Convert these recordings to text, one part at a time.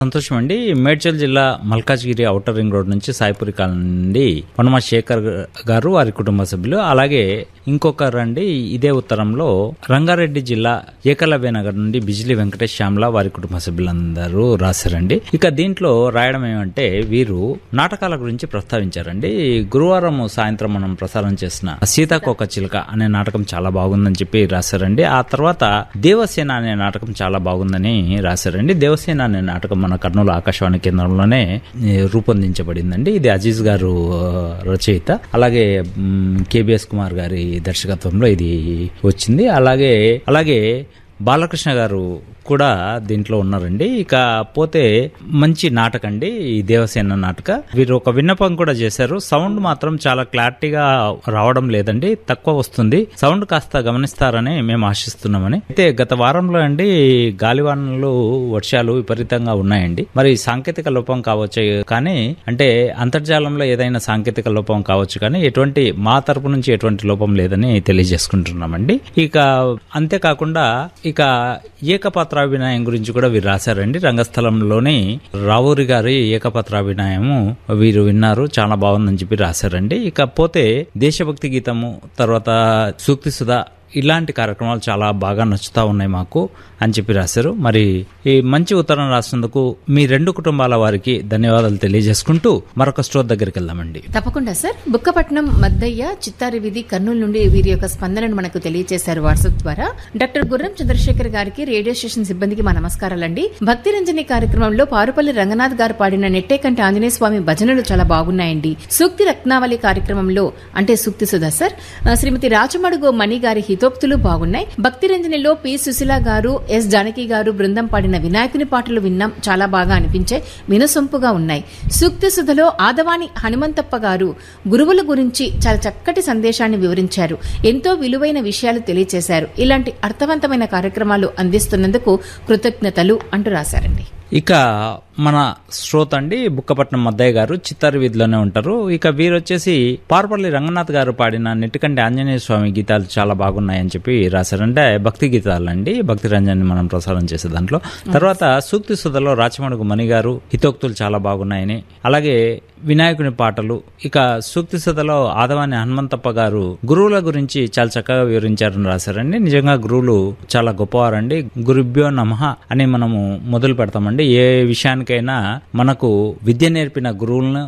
సంతోషం అండి మేడ్చల్ జిల్లా మల్కాజ్గిరి ఔటర్ రింగ్ రోడ్ నుంచి సాయిపురి కాలనీ నుండి పనుమ శేఖర్ గారు వారి కుటుంబ సభ్యులు అలాగే ఇంకొకరు అండి ఇదే ఉత్తరంలో రంగారెడ్డి జిల్లా ఏకలవ్య నగర్ నుండి బిజిలి వెంకటేష్ శ్యామ్ల వారి కుటుంబ సభ్యులందరూ రాశారండి ఇక దీంట్లో రాయడం ఏమంటే వీరు నాటకాల గురించి ప్రస్తావించారండి గురువారం సాయంత్రం మనం ప్రసారం చేసిన సీతాకోక చిలుక అనే నాటకం చాలా బాగుందని చెప్పి రాశారండి ఆ తర్వాత దేవసేన అనే నాటకం చాలా బాగుందని రాశారండి దేవసేన అనే నాటకం మన కర్నూలు ఆకాశవాణి కేంద్రంలోనే ఏ, రూపొందించబడిందండి ఇది అజీజ్ గారు ఆ, రచయిత అలాగే మ్, కేబిఎస్ కుమార్ గారి దర్శకత్వంలో ఇది వచ్చింది అలాగే అలాగే బాలకృష్ణ గారు కూడా దీంట్లో ఉన్నారండి ఇక పోతే మంచి నాటక అండి ఈ దేవసేన నాటక వీరు ఒక విన్నపం కూడా చేశారు సౌండ్ మాత్రం చాలా క్లారిటీగా రావడం లేదండి తక్కువ వస్తుంది సౌండ్ కాస్త గమనిస్తారని మేము ఆశిస్తున్నామని అయితే గత వారంలో అండి గాలివానలు వర్షాలు విపరీతంగా ఉన్నాయండి మరి సాంకేతిక లోపం కావచ్చు కానీ అంటే అంతర్జాలంలో ఏదైనా సాంకేతిక లోపం కావచ్చు కానీ ఎటువంటి మా తరపు నుంచి ఎటువంటి లోపం లేదని తెలియజేసుకుంటున్నామండి ఇక అంతేకాకుండా ఇక ఏకపాత్రాభినయం గురించి కూడా వీరు రాశారండి రంగస్థలంలోని రావూరి గారి ఏకపాత్రాభినయము వీరు విన్నారు చాలా బాగుందని చెప్పి రాశారండి ఇక పోతే దేశభక్తి గీతము తర్వాత సూక్తి సుధా ఇలాంటి కార్యక్రమాలు చాలా బాగా నచ్చుతా ఉన్నాయి మాకు అని చెప్పి రాశారు మరి ఈ మంచి ఉత్తరం రాసినందుకు మీ రెండు కుటుంబాల వారికి ధన్యవాదాలు తెలియజేసుకుంటూ మరొక స్టోర్ దగ్గరికి వెళ్దామండి తప్పకుండా సార్ బుక్కపట్నం మద్దయ్య చిత్తారి వీధి కర్నూలు నుండి వీరి యొక్క స్పందనను మనకు తెలియజేశారు వాట్సాప్ ద్వారా డాక్టర్ గుర్రం చంద్రశేఖర్ గారికి రేడియో స్టేషన్ సిబ్బందికి మా నమస్కారాలండి భక్తి రంజని కార్యక్రమంలో పారుపల్లి రంగనాథ్ గారు పాడిన నెట్టేకంటి ఆంజనేయ స్వామి భజనలు చాలా బాగున్నాయండి సూక్తి రత్నావళి కార్యక్రమంలో అంటే సూక్తి సుధా సార్ ఆ, శ్రీమతి రాచమడుగు మణి గారి హితోక్తులు బాగున్నాయి భక్తి రంజనిలో పి సుశీల గారు ఎస్ జానకి గారు బృందం పాడిన వినాయకుని పాటలు విన్నాం చాలా బాగా అనిపించే వినసొంపుగా ఉన్నాయి సూక్తి సుధలో ఆదవాని హనుమంతప్ప గారు గురువుల గురించి చాలా చక్కటి సందేశాన్ని వివరించారు ఎంతో విలువైన విషయాలు తెలియచేశారు ఇలాంటి అర్థవంతమైన కార్యక్రమాలు అందిస్తున్నందుకు కృతజ్ఞతలు అంటూ రాశారండి ఇక మన శ్రోత అండి బుక్కపట్నం మద్దయ్య గారు చిత్తారి వీధిలోనే ఉంటారు ఇక వీరు వచ్చేసి పార్పల్లి రంగనాథ్ గారు పాడిన నెట్టికంటి ఆంజనేయ స్వామి గీతాలు చాలా బాగున్నాయని చెప్పి రాశారంటే భక్తి గీతాలండి భక్తి రంజాన్ని మనం ప్రసారం చేసే దాంట్లో తర్వాత సూక్తి సుధలో రాచమడుగు మణి గారు హితోక్తులు చాలా బాగున్నాయని అలాగే వినాయకుని పాటలు ఇక సూక్తి సుధలో ఆదవాని హనుమంతప్ప గారు గురువుల గురించి చాలా చక్కగా వివరించారని రాశారండి నిజంగా గురువులు చాలా గొప్పవారండి గురుభ్యో నమః అని మనము మొదలు పెడతామండి ఏ విషయానికైనా మనకు విద్య నేర్పిన గురువులను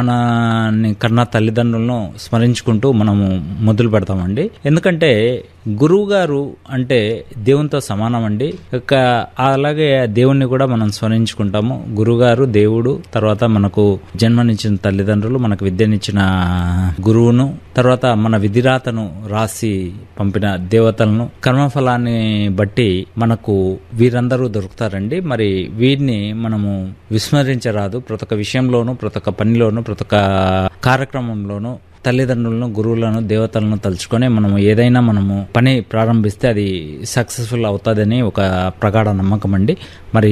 మన కన్నా తల్లిదండ్రులను స్మరించుకుంటూ మనము మొదలు పెడతామండి ఎందుకంటే గురువు గారు అంటే దేవునితో సమానం అండి ఇక అలాగే దేవుణ్ణి కూడా మనం స్మరించుకుంటాము గురుగారు దేవుడు తర్వాత మనకు జన్మనిచ్చిన తల్లిదండ్రులు మనకు విద్యనిచ్చిన గురువును తర్వాత మన విధిరాతను రాసి పంపిన దేవతలను కర్మఫలాన్ని బట్టి మనకు వీరందరూ దొరుకుతారండి మరి వీరిని మనము విస్మరించరాదు ప్రతి ఒక్క విషయంలోనూ ప్రతి ఒక్క పనిలోనూ ప్రతి ఒక్క కార్యక్రమంలోనూ తల్లిదండ్రులను గురువులను దేవతలను తలుచుకొని మనము ఏదైనా మనము పని ప్రారంభిస్తే అది సక్సెస్ఫుల్ అవుతుందని ఒక ప్రగాఢ నమ్మకం అండి మరి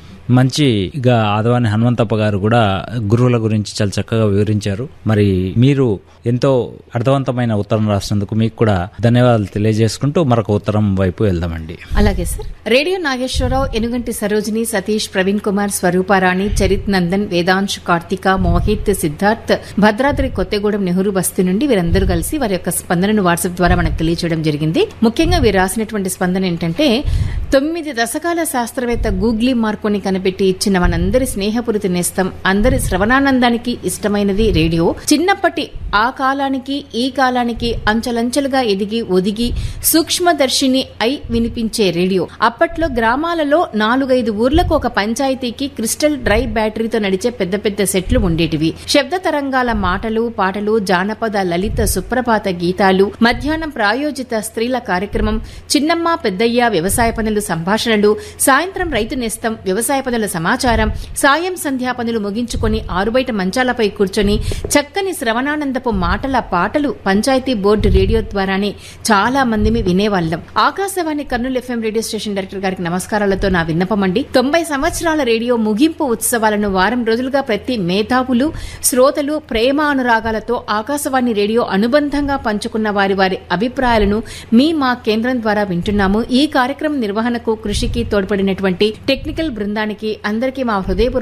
మంచిగా ఆదవాని హనుమంతప్ప గారు కూడా గురువుల గురించి చాలా చక్కగా వివరించారు మరి మీరు ఎంతో అర్థవంతమైన ఉత్తరం రాసినందుకు మీకు కూడా ధన్యవాదాలు తెలియజేసుకుంటూ మరొక ఉత్తరం వైపు వెళ్దామండి అలాగే సార్ రేడియో నాగేశ్వరరావు ఎనుగంటి సరోజిని సతీష్ ప్రవీణ్ కుమార్ స్వరూపారాణి చరిత్ నందన్ వేదాంశ్ కార్తిక మోహిత్ సిద్ధార్థ్ భద్రాద్రి కొత్తగూడెం నెహ్రూ బస్తీ నుండి వీరందరూ కలిసి వారి యొక్క స్పందనను వాట్సాప్ ద్వారా మనకు తెలియజేయడం జరిగింది ముఖ్యంగా వీరు రాసినటువంటి స్పందన ఏంటంటే తొమ్మిది దశకాల శాస్త్రవేత్త గూగ్లీ మార్కోని కనిపెట్టి ఇచ్చిన మనందరి స్నేహపురిత నేస్తం అందరి శ్రవణానందానికి ఇష్టమైనది రేడియో చిన్నప్పటి ఆ కాలానికి ఈ కాలానికి అంచెలంచెలుగా ఎదిగి ఒదిగి సూక్ష్మదర్శిని అయి వినిపించే రేడియో అప్పట్లో గ్రామాలలో నాలుగైదు ఊర్లకు ఒక పంచాయతీకి క్రిస్టల్ డ్రై బ్యాటరీతో నడిచే పెద్ద పెద్ద సెట్లు ఉండేటివి శబ్ద తరంగాల మాటలు పాటలు జానపద లలిత సుప్రభాత గీతాలు మధ్యాహ్నం ప్రాయోజిత స్త్రీల కార్యక్రమం చిన్నమ్మ పెద్దయ్య వ్యవసాయ పనులు సంభాషణలు సాయంత్రం రైతు నేస్తం వ్యవసాయ పనుల సమాచారం సాయం సంధ్యా పనులు ముగించుకొని ఆరుబయట మంచాలపై కూర్చొని చక్కని శ్రవణానంద కాలపు మాటల పాటలు పంచాయతీ బోర్డు రేడియో ద్వారానే చాలా మంది వినేవాళ్ళం Akashvani Kurnool FM radio station director గారికి నమస్కారాలతో నా విన్నపమండి తొంభై సంవత్సరాల రేడియో ముగింపు ఉత్సవాలను వారం రోజులుగా ప్రతి మేధావులు శ్రోతలు ప్రేమ అనురాగాలతో ఆకాశవాణి రేడియో అనుబంధంగా పంచుకున్న వారి వారి అభిప్రాయాలను మీ మా కేంద్రం ద్వారా వింటున్నాము ఈ కార్యక్రమం నిర్వహణకు కృషికి తోడ్పడినటువంటి టెక్నికల్ బృందానికి అందరికీ మా హృదయపూర్వక